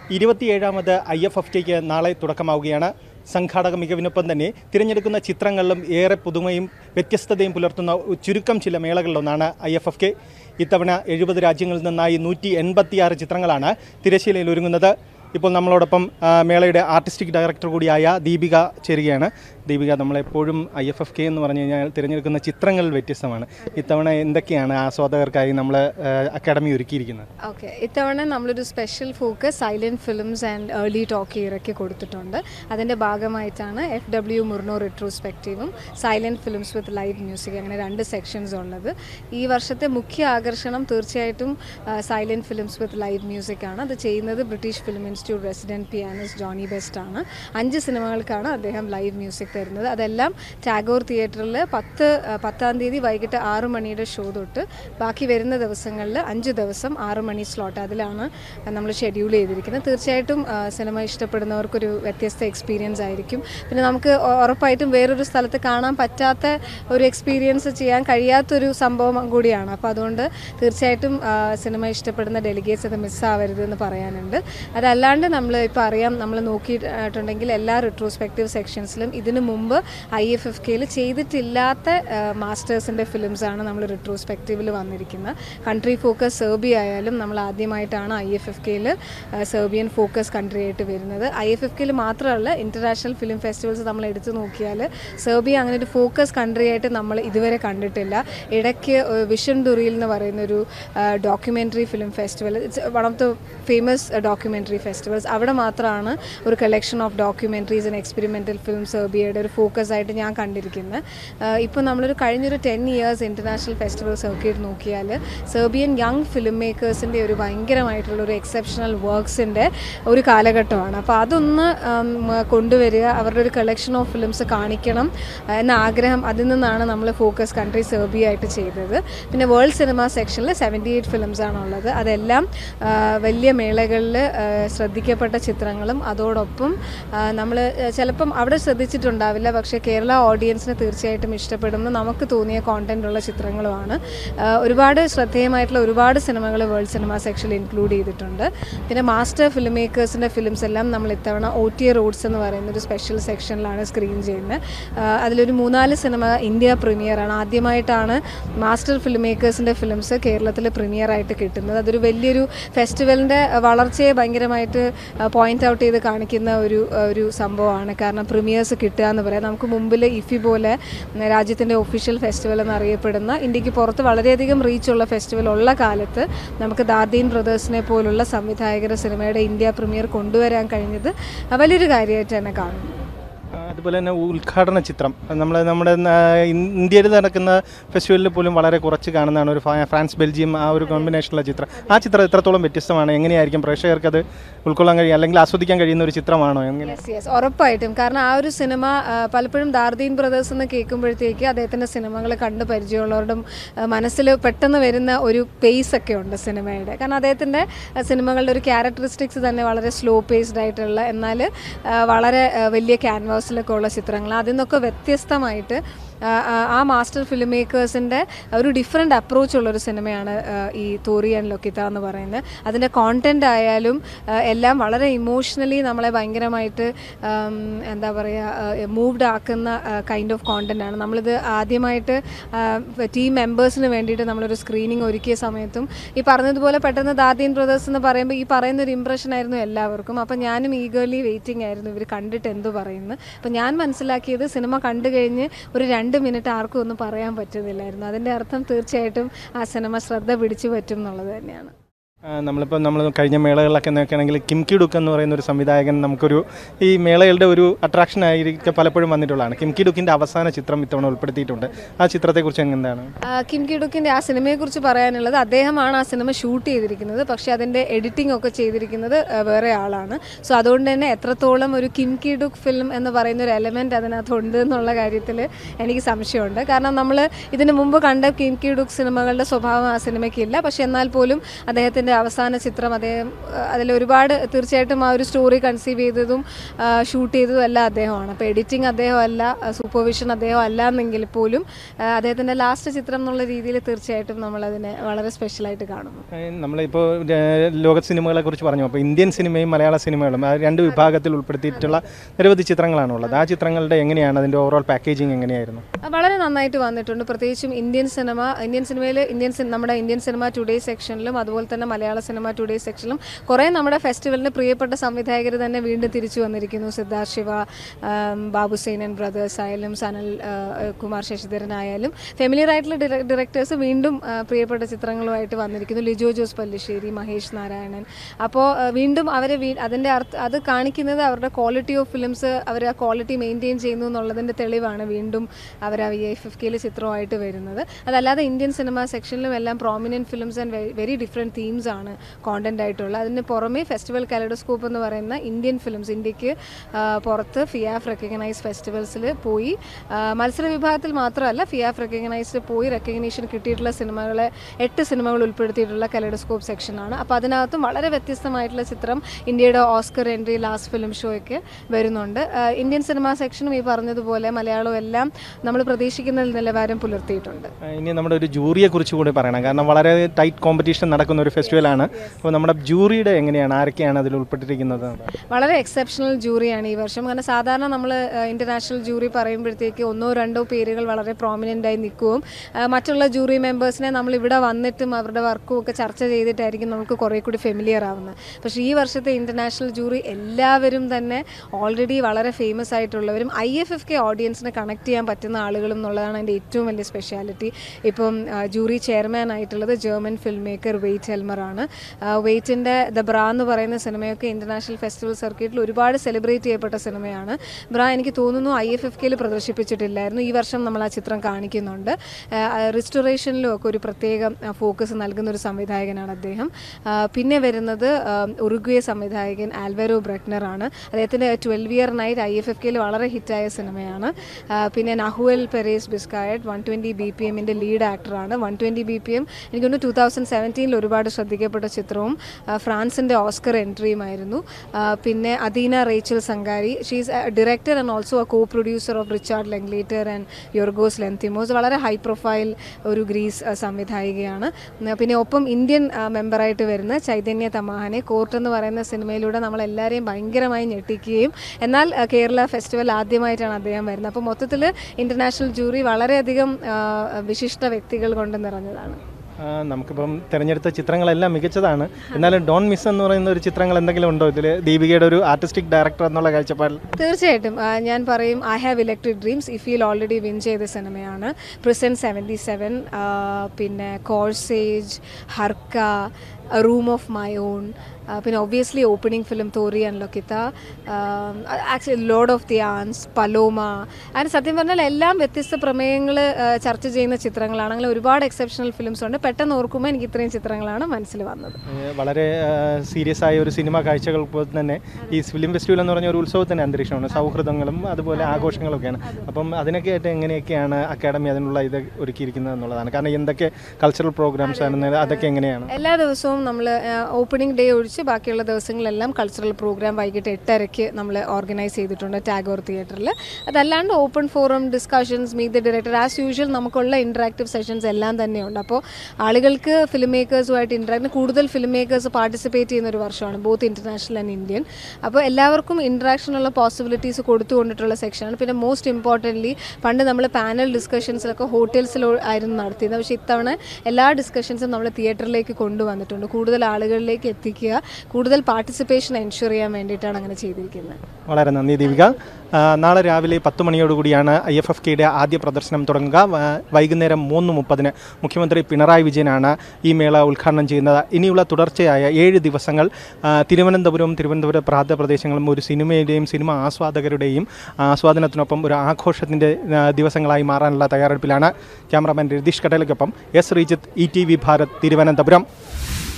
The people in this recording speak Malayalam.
ഇരുപത്തിയേഴാമത് ഐ എഫ് എഫ് ടിക്ക് നാളെ തുടക്കമാവുകയാണ് സംഘാടക മികവിനൊപ്പം തന്നെ തിരഞ്ഞെടുക്കുന്ന ചിത്രങ്ങളിലും ഏറെ പുതുമയും വ്യത്യസ്തതയും പുലർത്തുന്ന ചുരുക്കം ചില മേളകളിലൊന്നാണ് ഐ എഫ് എഫ് കെ ഇത്തവണ എഴുപത് രാജ്യങ്ങളിൽ നിന്നായി നൂറ്റി എൺപത്തിയാറ് ചിത്രങ്ങളാണ് തിരശ്ശീലയിൽ ഒരുങ്ങുന്നത് ഇപ്പോൾ നമ്മളോടൊപ്പം ആ, മേളയുടെ ആർട്ടിസ്റ്റിക് ഡയറക്ടർ കൂടിയായ ദീപിക ചേരുകയാണ് ദീപിക നമ്മളെപ്പോഴും ഐ എഫ് എഫ് കെ എന്ന് പറഞ്ഞു കഴിഞ്ഞാൽ തിരഞ്ഞെടുക്കുന്ന ചിത്രങ്ങൾ വ്യത്യസ്തമാണ് ഇത്തവണ എന്തൊക്കെയാണ് ആസ്വാദകർക്കായി നമ്മൾ അക്കാഡമി ഒരുക്കിയിരിക്കുന്നത് ഓക്കെ ഇത്തവണ നമ്മളൊരു special focus silent films and early talk ഇയറൊക്കെ കൊടുത്തിട്ടുണ്ട് അതിൻ്റെ ഭാഗമായിട്ടാണ് എഫ് ഡബ്ല്യു മുർണോ റിട്രോസ്പെക്റ്റീവും silent films with live music അങ്ങനെ രണ്ട് സെക്ഷൻസ് ഉള്ളത് ഈ വർഷത്തെ മുഖ്യ ആകർഷണം തീർച്ചയായിട്ടും silent films with live music ആണ് അത് ചെയ്യുന്നത് British Film Institute resident pianist Johnny Best ആണ് അഞ്ച് സിനിമകൾക്കാണ് അദ്ദേഹം ലൈവ് മ്യൂസിക് തരുന്നത് അതെല്ലാം ടാഗോർ തിയേറ്ററിൽ പത്ത് ആ, പത്താം തീയതി വൈകിട്ട് ആറ് മണിയുടെ ഷോ തൊട്ട് ബാക്കി വരുന്ന ദിവസങ്ങളിൽ അഞ്ച് ദിവസം ആറ് മണി സ്ലോട്ട് അതിലാണ് നമ്മൾ ഷെഡ്യൂൾ ചെയ്തിരിക്കുന്നത് തീർച്ചയായിട്ടും ആ, സിനിമ ഇഷ്ടപ്പെടുന്നവർക്കൊരു വ്യത്യസ്ത എക്സ്പീരിയൻസ് ആയിരിക്കും പിന്നെ നമുക്ക് ഉ- ഉറപ്പായിട്ടും വേറൊരു സ്ഥലത്ത് കാണാൻ പറ്റാത്ത ഒരു എക്സ്പീരിയൻസ് ചെയ്യാൻ കഴിയാത്തൊരു സംഭവം കൂടിയാണ് അപ്പോൾ അതുകൊണ്ട് തീർച്ചയായിട്ടും ആ, സിനിമ ഇഷ്ടപ്പെടുന്ന ഡെലിഗേറ്റ്സ് അത് മിസ്സാവരുത് എന്ന് പറയാനുണ്ട് അതല്ലാണ്ട് നമ്മൾ ഇപ്പോൾ അറിയാം നമ്മൾ നോക്കിയിട്ടുണ്ടെങ്കിൽ എല്ലാ റിട്രോസ്പെക്റ്റീവ് സെക്ഷൻസിലും ഇതിനു മുമ്പ് ഐ എഫ് എഫ് കെയിൽ ചെയ്തിട്ടില്ലാത്ത മാസ്റ്റേഴ്സിൻ്റെ ഫിലിംസാണ് നമ്മൾ റിട്രോസ്പെക്റ്റീവിൽ വന്നിരിക്കുന്നത് കൺട്രി ഫോക്കസ് സെർബിയ ആയാലും നമ്മൾ ആദ്യമായിട്ടാണ് ഐ എഫ് എഫ് കെയിൽ സെർബിയൻ ഫോക്കസ് കൺട്രി ആയിട്ട് വരുന്നത് ഐ എഫ് എഫ് കെയിൽ മാത്രമല്ല ഇൻ്റർനാഷണൽ ഫിലിം ഫെസ്റ്റിവൽസ് നമ്മൾ എടുത്തു നോക്കിയാൽ സെർബിയ അങ്ങനെ ഒരു ഫോക്കസ് കൺട്രി ആയിട്ട് നമ്മൾ ഇതുവരെ കണ്ടിട്ടില്ല ഇടയ്ക്ക് വിഷൻ ദുറിയിൽ എന്ന് പറയുന്ന ഒരു documentary film festival it's one of the famous documentary festivals അവിടെ മാത്രമാണ് ഒരു collection of documentaries and experimental film സെർബിയയുടെ ഒരു ഫോക്കസ് ആയിട്ട് ഞാൻ കണ്ടിരിക്കുന്നത് ഇപ്പോൾ നമ്മളൊരു കഴിഞ്ഞൊരു ten years international festival circuit നോക്കിയാൽ സെർബിയൻ യങ് ഫിലിം മേക്കേഴ്സിൻ്റെ ഒരു ഭയങ്കരമായിട്ടുള്ള ഒരു എക്സെപ്ഷണൽ വർക്ക്സിൻ്റെ ഒരു കാലഘട്ടമാണ് അപ്പോൾ അതൊന്ന് ഉം, കൊണ്ടുവരിക അവരുടെ ഒരു കളക്ഷൻ ഓഫ് ഫിലിംസ് കാണിക്കണം എന്ന ആഗ്രഹം അതിൽ നിന്നാണ് നമ്മൾ ഫോക്കസ് കൺട്രി സെർബിയ ആയിട്ട് ചെയ്തത് പിന്നെ വേൾഡ് സിനിമ സെക്ഷനിൽ സെവൻറ്റി എയ്റ്റ് ഫിലിംസ് ആണുള്ളത് അതെല്ലാം ആ, വലിയ മേളകളിൽ ശ്രദ്ധിക്കപ്പെട്ട ചിത്രങ്ങളും അതോടൊപ്പം നമ്മൾ ചിലപ്പം അവിടെ ശ്രദ്ധിച്ചിട്ടുണ്ടാവില്ല പക്ഷേ കേരള ഓഡിയൻസിന് തീർച്ചയായിട്ടും ഇഷ്ടപ്പെടുന്ന നമുക്ക് തോന്നിയ കോണ്ടന്റ് ഉള്ള ചിത്രങ്ങളുമാണ് ആ, ഒരുപാട് ശ്രദ്ധേയമായിട്ടുള്ള ഒരുപാട് സിനിമകൾ വേൾഡ് സിനിമ സെക്ഷനിൽ ഇൻക്ലൂഡ് ചെയ്തിട്ടുണ്ട് പിന്നെ മാസ്റ്റർ ഫിലിം മേക്കേഴ്സിൻ്റെ ഫിലിംസ് എല്ലാം നമ്മൾ ഇത്തവണ ഒ ടി റോഡ്സ് എന്ന് പറയുന്ന ഒരു സ്പെഷ്യൽ സെക്ഷനിലാണ് സ്ക്രീൻ ചെയ്യുന്നത് ആ, അതിലൊരു മൂന്നാല് സിനിമ ഇന്ത്യ പ്രീമിയറാണ് ആദ്യമായിട്ടാണ് മാസ്റ്റർ ഫിലിം മേക്കേഴ്സിൻ്റെ ഫിലിംസ് കേരളത്തിൽ പ്രീമിയർ ആയിട്ട് കിട്ടുന്നത് അതൊരു വലിയൊരു ഫെസ്റ്റിവലിൻ്റെ വളർച്ചയെ ഭയങ്കരമായിട്ട് പോയിന്റ് ഔട്ട് ചെയ്ത് കാണിക്കുന്ന ഒരു ഒരു സംഭവമാണ് കാരണം പ്രീമിയേഴ്സ് കിട്ടുക എന്ന് പറയാം നമുക്ക് മുമ്പിൽ ഇഫി പോലെ രാജ്യത്തിൻ്റെ ഒഫീഷ്യൽ ഫെസ്റ്റിവൽ എന്നറിയപ്പെടുന്ന ഇന്ത്യക്ക് പുറത്ത് വളരെയധികം റീച്ചുള്ള ഫെസ്റ്റിവൽ ഉള്ള കാലത്ത് നമുക്ക് ദാദീൻ ബ്രദേഴ്സിനെ പോലുള്ള സംവിധായകരുടെ സിനിമയുടെ ഇന്ത്യ പ്രീമിയർ കൊണ്ടുവരാൻ കഴിഞ്ഞത് വലിയൊരു കാര്യമായിട്ട് തന്നെ കാണുന്നു ആ, അതുപോലെ തന്നെ ഉദ്ഘാടന ചിത്രം നമ്മൾ നമ്മുടെ ആ, ഇൻ- ഇന്ത്യയിൽ നടക്കുന്ന ഫെസ്റ്റിവലിൽ പോലും വളരെ കുറച്ച് കാണുന്നതാണ് ഒരു ഫാ- ഫ്രാൻസ് ബെൽജിയം ആ ഒരു കോമ്പിനേഷനുള്ള ചിത്രം ആ ചിത്രം എത്രത്തോളം വ്യത്യസ്തമാണ് എങ്ങനെയായിരിക്കും പ്രേക്ഷകർക്ക് അത് ഉൾക്കൊള്ളാൻ കഴിയും അല്ലെങ്കിൽ ആസ്വദിക്കാൻ കഴിയുന്ന ഒരു ചിത്രമാണോ എങ്ങനെ യെസ് യെസ് ഉറപ്പായിട്ടും കാരണം ആ ഒരു സിനിമ ആ, പലപ്പോഴും ദാർദീൻ ബ്രദേഴ്സ് എന്ന് കേൾക്കുമ്പോഴത്തേക്ക് അദ്ദേഹത്തിൻ്റെ സിനിമകൾ കണ്ട് പരിചയമുള്ളവരുടെ മനസ്സിൽ പെട്ടെന്ന് വരുന്ന ഒരു പേസ് ഒക്കെ ഉണ്ട് സിനിമയുടെ കാരണം അദ്ദേഹത്തിൻ്റെ സിനിമകളുടെ ഒരു ക്യാരക്ടറിസ്റ്റിക്സ് തന്നെ വളരെ സ്ലോ പേസ്ഡ് ആയിട്ടുള്ള എന്നാൽ ആ, വളരെ ആ, വലിയ ക്യാൻവാസിലൊക്കെ ഉള്ള ചിത്രങ്ങൾ അതിൽ നിന്നൊക്കെ വ്യത്യസ്തമായിട്ട് ആ, ആ, ആ മാസ്റ്റർ ഫിലിം മേക്കേഴ്സിൻ്റെ ഒരു ഡിഫറെൻ്റ് അപ്രോച്ച് ഉള്ളൊരു സിനിമയാണ് ആ, ഈ തോറി ആൻഡ് ലൊക്കിത്ത എന്ന് പറയുന്നത് അതിൻ്റെ കോണ്ടന്റ് ആയാലും ആ, എല്ലാം വളരെ ഇമോഷണലി നമ്മളെ ഭയങ്കരമായിട്ട് ആം, എന്താ പറയുക മൂവ്ഡ് ആക്കുന്ന കൈൻഡ് ഓഫ് കോണ്ടന്റ് ആണ് നമ്മളിത് ആദ്യമായിട്ട് ടീം മെമ്പേഴ്സിന് വേണ്ടിയിട്ട് നമ്മളൊരു സ്ക്രീനിങ് ഒരുക്കിയ സമയത്തും ഈ പറഞ്ഞതുപോലെ പെട്ടെന്ന് ദാദീൻ ബ്രദേഴ്സ് എന്ന് പറയുമ്പോൾ ഈ പറയുന്ന ഒരു ഇമ്പ്രഷൻ ആയിരുന്നു എല്ലാവർക്കും അപ്പം ഞാനും ഈഗർലി വെയിറ്റിംഗ് ആയിരുന്നു ഇവർ കണ്ടിട്ട് എന്ത് പറയുന്നു അപ്പം ഞാൻ മനസ്സിലാക്കിയത് സിനിമ കണ്ടു കഴിഞ്ഞ് ഒരു രണ്ട് മിനിറ്റ് ആർക്കും ഒന്നും പറയാൻ പറ്റുന്നില്ലായിരുന്നു അതിൻ്റെ അർത്ഥം തീർച്ചയായിട്ടും ആ സിനിമ ശ്രദ്ധ പിടിച്ചു പറ്റും എന്നുള്ളത് തന്നെയാണ് ആ, നമ്മളിപ്പോൾ നമ്മൾ കഴിഞ്ഞ മേളകളിലൊക്കെ നോക്കുകയാണെങ്കിൽ കിംകി ഡുക്ക് എന്ന് പറയുന്ന ഒരു സംവിധായകൻ നമുക്കൊരു ഈ മേളകളുടെ ഒരു അട്രാക്ഷൻ ആയിരിക്കും പലപ്പോഴും വന്നിട്ടുള്ളതാണ് കിംകി ഡുക്കിൻ്റെ അവസാന ചിത്രം ഇത്തവണ ഉൾപ്പെടുത്തിയിട്ടുണ്ട് ആ ചിത്രത്തെക്കുറിച്ച് എന്താണ് ആ, കിം കിഡുക്കിൻ്റെ ആ സിനിമയെക്കുറിച്ച് പറയാനുള്ളത് അദ്ദേഹമാണ് ആ സിനിമ ഷൂട്ട് ചെയ്തിരിക്കുന്നത് പക്ഷേ അതിൻ്റെ എഡിറ്റിംഗ് ഒക്കെ ചെയ്തിരിക്കുന്നത് ആ, വേറെ ആളാണ് സോ അതുകൊണ്ട് തന്നെ എത്രത്തോളം ഒരു കിം കിഡുക്ക് ഫിലിം എന്ന് പറയുന്ന ഒരു എലമെൻറ്റ് അതിനകത്തുണ്ട് എന്നുള്ള കാര്യത്തിൽ എനിക്ക് സംശയമുണ്ട് കാരണം നമ്മൾ ഇതിന് മുമ്പ് കണ്ട കിം കിഡുക്ക് സിനിമകളുടെ സ്വഭാവം ആ സിനിമയ്ക്കില്ല പക്ഷേ എന്നാൽ പോലും അദ്ദേഹത്തിൻ്റെ അവസാന ചിത്രം അദ്ദേഹം അതിൽ ഒരുപാട് തീർച്ചയായിട്ടും ആ ഒരു സ്റ്റോറി കൺസീവ് ചെയ്തതും ഷൂട്ട് ചെയ്തതും എല്ലാം അദ്ദേഹമാണ് അപ്പോൾ എഡിറ്റിംഗ് അദ്ദേഹമല്ല സൂപ്പർവിഷൻ അദ്ദേഹം അല്ല എന്നെങ്കിൽ പോലും ആ, അദ്ദേഹത്തിൻ്റെ ലാസ്റ്റ് ചിത്രം എന്നുള്ള രീതിയിൽ തീർച്ചയായിട്ടും നമ്മളതിനെ വളരെ സ്പെഷ്യലായിട്ട് കാണുന്നു നമ്മളിപ്പോൾ ലോക സിനിമകളെ കുറിച്ച് പറഞ്ഞു അപ്പോൾ ഇന്ത്യൻ സിനിമയും മലയാള സിനിമകളും ആ രണ്ട് വിഭാഗത്തിൽ ഉൾപ്പെടുത്തിയിട്ടുള്ള നിരവധി ചിത്രങ്ങളാണുള്ളത് ആ ചിത്രങ്ങളുടെ എങ്ങനെയാണ് അതിൻ്റെ ഓവറോൾ പാക്കേജിങ് എങ്ങനെയായിരുന്നു ആ, വളരെ നന്നായിട്ട് വന്നിട്ടുണ്ട് പ്രത്യേകിച്ചും ഇന്ത്യൻ സിനിമ ഇന്ത്യൻ സിനിമയിൽ ഇന്ത്യൻ സിൻ- നമ്മുടെ ഇന്ത്യൻ സിനിമ ടുഡേ സെക്ഷനിലും അതുപോലെ തന്നെ മലയാള സിനിമ ടുഡേ സെക്ഷനിലും കുറേ നമ്മുടെ ഫെസ്റ്റിവലിന് പ്രിയപ്പെട്ട സംവിധായകർ തന്നെ വീണ്ടും തിരിച്ചു വന്നിരിക്കുന്നു സിദ്ധാർത്ഥ് ശിവ ആം, ബാബു സേനൻ ബ്രദേഴ്സ് ആയാലും സനൽ ആ, കുമാർ ശശിധരൻ ആയാലും ഫെമിലിയർ ആയിട്ടുള്ള ഡയറക്ടേഴ്സ് വീണ്ടും ആ, പ്രിയപ്പെട്ട ചിത്രങ്ങളുമായിട്ട് വന്നിരിക്കുന്നു ലിജോ ജോസ് പല്ലിശ്ശേരി മഹേഷ് നാരായണൻ അപ്പോൾ വീണ്ടും അവർ അതിൻ്റെ അർത്ഥ അത് കാണിക്കുന്നത് അവരുടെ ക്വാളിറ്റി ഓഫ് ഫിലിംസ് അവർ ആ ക്വാളിറ്റി മെയിൻറ്റെയിൻ ചെയ്യുന്നു എന്നുള്ളതിൻ്റെ തെളിവാണ് വീണ്ടും അവർ ആ വി ഐ എഫ് കെയിൽ ചിത്രമായിട്ട് വരുന്നത് അതല്ലാതെ ഇന്ത്യൻ സിനിമ സെക്ഷനിലും എല്ലാം prominent films and very different themes ആണ് കോണ്ടന്റ് ആയിട്ടുള്ളത് അതിന് പുറമെ ഫെസ്റ്റിവൽ കാലഡോസ്കോപ്പ് എന്ന് പറയുന്ന ഇന്ത്യൻ ഫിലിംസ് ഇന്ത്യക്ക് ആ, പുറത്ത് ഫിയാഫ് റെക്കഗ്നൈസ് ഫെസ്റ്റിവൽസിൽ പോയി ആ, മത്സര വിഭാഗത്തിൽ മാത്രമല്ല ഫിയാഫ് റെക്കഗ്നൈസ്ഡ് പോയി റെക്കഗ്നീഷൻ കിട്ടിയിട്ടുള്ള സിനിമകളെ എട്ട് സിനിമകൾ ഉൾപ്പെടുത്തിയിട്ടുള്ള കലഡോസ്കോപ്പ് സെക്ഷനാണ് അപ്പോൾ അതിനകത്തും വളരെ വ്യത്യസ്തമായിട്ടുള്ള ചിത്രം ഇന്ത്യയുടെ Oscar entry last film show ഒക്കെ വരുന്നുണ്ട് ആ, ഇന്ത്യൻ സിനിമ സെക്ഷനും ഈ പറഞ്ഞതുപോലെ മലയാളവും എല്ലാം നമ്മൾ പ്രതീക്ഷിക്കുന്ന നിലവാരം പുലർത്തിയിട്ടുണ്ട് ആ, ഇനി നമ്മുടെ ഒരു ജൂറിയെ കുറിച്ച് കൂടി പറയണം കാരണം വളരെ ടൈറ്റ് കോമ്പറ്റീഷൻ നടക്കുന്ന ഒരു ഫെസ്റ്റിവലാണ് അപ്പോൾ നമ്മുടെ ജൂറിയുടെ എങ്ങനെയാണ് ആരൊക്കെയാണ് അതിൽ ഉൾപ്പെട്ടിരിക്കുന്നത് വളരെ എക്സെപ്ഷണൽ ജൂറിയാണ് ഈ വർഷം കാരണം സാധാരണ നമ്മൾ ഇൻ്റർനാഷണൽ ജൂറി പറയുമ്പോഴത്തേക്ക് ഒന്നോ രണ്ടോ പേരുകൾ വളരെ പ്രോമിനൻ്റ് ആയി നിൽക്കുകയും ആ, മറ്റുള്ള ജൂറി മെമ്പേഴ്സിനെ നമ്മൾ ഇവിടെ വന്നിട്ടും അവരുടെ വർക്കും ഒക്കെ ചർച്ച ചെയ്തിട്ടായിരിക്കും നമുക്ക് കുറേ കൂടി ഫെമിലിയർ ആവുന്നത് പക്ഷേ ഈ വർഷത്തെ ഇൻ്റർനാഷണൽ ജൂറി എല്ലാവരും തന്നെ ഓൾറെഡി വളരെ ഫേമസ് ആയിട്ടുള്ളവരും ഐ എഫ് എഫ് കെ ഓഡിയൻസിനെ കണക്ട് ചെയ്യാൻ പറ്റുന്ന ആളുകളും എന്നുള്ളതാണ് അതിൻ്റെ ഏറ്റവും വലിയ സ്പെഷ്യാലിറ്റി ഇപ്പം ആ, ജൂറി ചെയർമാൻ ആയിട്ടുള്ളത് German film maker Veit Helmer ആണ് ആ, വെയ്റ്റിൻ്റെ ദ ബ്രാ എന്ന് പറയുന്ന സിനിമയൊക്കെ ഇൻ്റർനാഷണൽ ഫെസ്റ്റിവൽ സർക്യൂട്ടിൽ ഒരുപാട് സെലിബ്രേറ്റ് ചെയ്യപ്പെട്ട സിനിമയാണ് ബ്രാ എനിക്ക് തോന്നുന്നു ഐ എഫ് എഫ് കെയിൽ പ്രദർശിപ്പിച്ചിട്ടില്ലായിരുന്നു ഈ വർഷം നമ്മൾ ആ ചിത്രം കാണിക്കുന്നുണ്ട് റിസ്റ്റോറേഷനിലും ഒക്കെ ഒരു പ്രത്യേക ഫോക്കസ് നൽകുന്ന ഒരു സംവിധായകനാണ് അദ്ദേഹം ആ, പിന്നെ വരുന്നത് ആ, ഉറുഗ്വേ സംവിധായകൻ ആൽവരോ ബ്രെക്നർ ആണ് അദ്ദേഹത്തിൻ്റെ twelve year night I F F കെയിൽ വളരെ ഹിറ്റായ സിനിമയാണ് ആ, പിന്നെ Nahuel Perez Biscayart one twenty B P എമ്മിൻ്റെ ലീഡ് ആക്ടറാണ് one twenty B P M എനിക്കൊന്ന് ടൂ തൗസൻഡ് സെവൻറ്റീനിൽ ഒരുപാട് ശ്രദ്ധിക്കപ്പെട്ട ചിത്രവും ആ, ഫ്രാൻസിൻ്റെ ഓസ്കർ എൻട്രിയുമായിരുന്നു ആ, പിന്നെ Athina Rachel Tsangari she's director and also a co producer of Richard Linklater and Yorgos Lanthimos വളരെ ഹൈ പ്രൊഫൈൽ ഒരു ഗ്രീസ് ആ, സംവിധായികയാണ് ഉം, പിന്നെ ഒപ്പം ഇന്ത്യൻ ആ, മെമ്പറായിട്ട് വരുന്ന ചൈതന്യ തമാഹനെ കോർട്ട് എന്ന് പറയുന്ന സിനിമയിലൂടെ നമ്മളെല്ലാവരെയും ഭയങ്കരമായി ഞെട്ടിക്കുകയും എന്നാൽ ആ, കേരള ഫെസ്റ്റിവൽ ആദ്യമായിട്ടാണ് അദ്ദേഹം വരുന്നത് അപ്പോൾ മൊത്തത്തിൽ ഇൻ്റർനാഷണൽ ജൂറി വളരെയധികം ആ, വിശിഷ്ട വ്യക്തികൾ കൊണ്ട് നിറഞ്ഞതാണ് ആ, നമുക്കിപ്പം തിരഞ്ഞെടുത്ത ചിത്രങ്ങളെല്ലാം മികച്ചതാണ് എന്നാലും ഡോൺ മിസ് എന്ന് പറയുന്ന ഒരു ചിത്രങ്ങൾ എന്തെങ്കിലും ഉണ്ടോ ഇതിൽ ദീപികയുടെ ഒരു ആർട്ടിസ്റ്റിക് ഡയറക്ടർ എന്നുള്ള കാഴ്ചപ്പാടിൽ തീർച്ചയായിട്ടും ആ, ഞാൻ പറയും ഐ ഹാവ് ഇലക്ട്രിക് ഡ്രീംസ് ഈ ഫീൽ ഓൾറെഡി വിൻ ചെയ്ത സിനിമയാണ് പ്രിസൻ സെവൻറ്റി സെവൻ പിന്നെ corsage Harka room of my own പിന്നെ obviously opening film Tori and Lokita actually lord of the ants Paloma അങ്ങനെ സത്യം പറഞ്ഞാൽ എല്ലാം വ്യത്യസ്ത പ്രമേയങ്ങൾ ചർച്ച ചെയ്യുന്ന ചിത്രങ്ങളാണ് അങ്ങനെ ഒരുപാട് എക്സെപ്ഷണൽ ഫിലിംസ് ഉണ്ട് പെട്ടെന്ന് ഓർക്കുമ്പോൾ എനിക്ക് ഇത്രയും ചിത്രങ്ങളാണ് മനസ്സിൽ വന്നത് ഏഹ് വളരെ സീരിയസ് ആയ ഒരു സിനിമ കാഴ്ചകൾ പോലെ തന്നെ ഈ ഫിലിം ഫെസ്റ്റിവൽ എന്ന് പറഞ്ഞ ഒരു ഉത്സവത്തിൻ്റെ അന്തരീക്ഷമാണ് സൗഹൃദങ്ങളും അതുപോലെ ആഘോഷങ്ങളൊക്കെയാണ് അപ്പം അതിനൊക്കെ ആയിട്ട് എങ്ങനെയൊക്കെയാണ് അക്കാഡമി അതിനുള്ള ഇത് ഒരുക്കിയിരിക്കുന്നത് എന്നുള്ളതാണ് കാരണം എന്തൊക്കെ കൾച്ചറൽ പ്രോഗ്രാംസ് ആണ് അതൊക്കെ എങ്ങനെയാണ് എല്ലാ ദിവസവും നമ്മൾ ഓപ്പണിംഗ് ഡേ ഒഴിച്ച് ബാക്കിയുള്ള ദിവസങ്ങളെല്ലാം കൾച്ചറൽ പ്രോഗ്രാം വൈകിട്ട് എട്ടരയ്ക്ക് നമ്മൾ ഓർഗനൈസ് ചെയ്തിട്ടുണ്ട് ടാഗോർ തിയേറ്ററിൽ അതല്ലാണ്ട് open forum discussions meet the director as usual നമുക്കുള്ള ഇൻട്രാക്റ്റീവ് സെഷൻസ് എല്ലാം തന്നെയുണ്ട് അപ്പോൾ ആളുകൾക്ക് ഫിലിം മേക്കേഴ്സുമായിട്ട് ഇൻട്രാക്ട് കൂടുതൽ ഫിലിം മേക്കേഴ്സ് പാർട്ടിസിപ്പേറ്റ് ചെയ്യുന്ന ഒരു വർഷമാണ് ബോത്ത് ഇൻ്റർനാഷണൽ ആൻഡ് ഇന്ത്യൻ അപ്പോൾ എല്ലാവർക്കും ഇൻട്രാക്ഷനുള്ള പോസിബിലിറ്റീസ് കൊടുത്തുകൊണ്ടിട്ടുള്ള സെക്ഷനാണ് പിന്നെ മോസ്റ്റ് ഇമ്പോർട്ടൻ്റ്ലി പണ്ട് നമ്മൾ പാനൽ ഡിസ്കഷൻസിലൊക്കെ ഹോട്ടൽസിലോ ആയിരുന്നു നടത്തിയത് പക്ഷേ ഇത്തവണ എല്ലാ ഡിസ്കഷൻസും നമ്മൾ തിയേറ്ററിലേക്ക് കൊണ്ടുവന്നിട്ടുണ്ട് കൂടുതൽ ആളുകളിലേക്ക് എത്തിക്കുക കൂടുതൽ പാർട്ടിസിപ്പേഷൻ എൻഷുർ ചെയ്യാൻ വേണ്ടിയിട്ടാണ് അങ്ങനെ ചെയ്തിരിക്കുന്നത് വളരെ നന്ദി ദീപിക ആ, നാളെ രാവിലെ പത്ത് മണിയോടുകൂടിയാണ് ഐ എഫ് എഫ് കെയുടെ ആദ്യ പ്രദർശനം തുടങ്ങുക വ- വൈകുന്നേരം മൂന്ന് മുപ്പതിന് മുഖ്യമന്ത്രി പിണറായി വിജയനാണ് ഈ മേള ഉദ്ഘാടനം ചെയ്യുന്നത് ഇനിയുള്ള തുടർച്ചയായ ഏഴ് ദിവസങ്ങൾ ആ, തിരുവനന്തപുരവും തിരുവനന്തപുരം പ്രാന്തപ്രദേശങ്ങളും ഒരു സിനിമയുടെയും സിനിമ ആസ്വാദകരുടെയും ആസ്വാദനത്തിനൊപ്പം ഒരു ആഘോഷത്തിൻ്റെ ആ, ദിവസങ്ങളായി മാറാനുള്ള തയ്യാറെടുപ്പിലാണ് ക്യാമറാമാൻ രതീഷ് കട്ടലയ്ക്കൊപ്പം S Sreejith E T V Bharat Thiruvananthapuram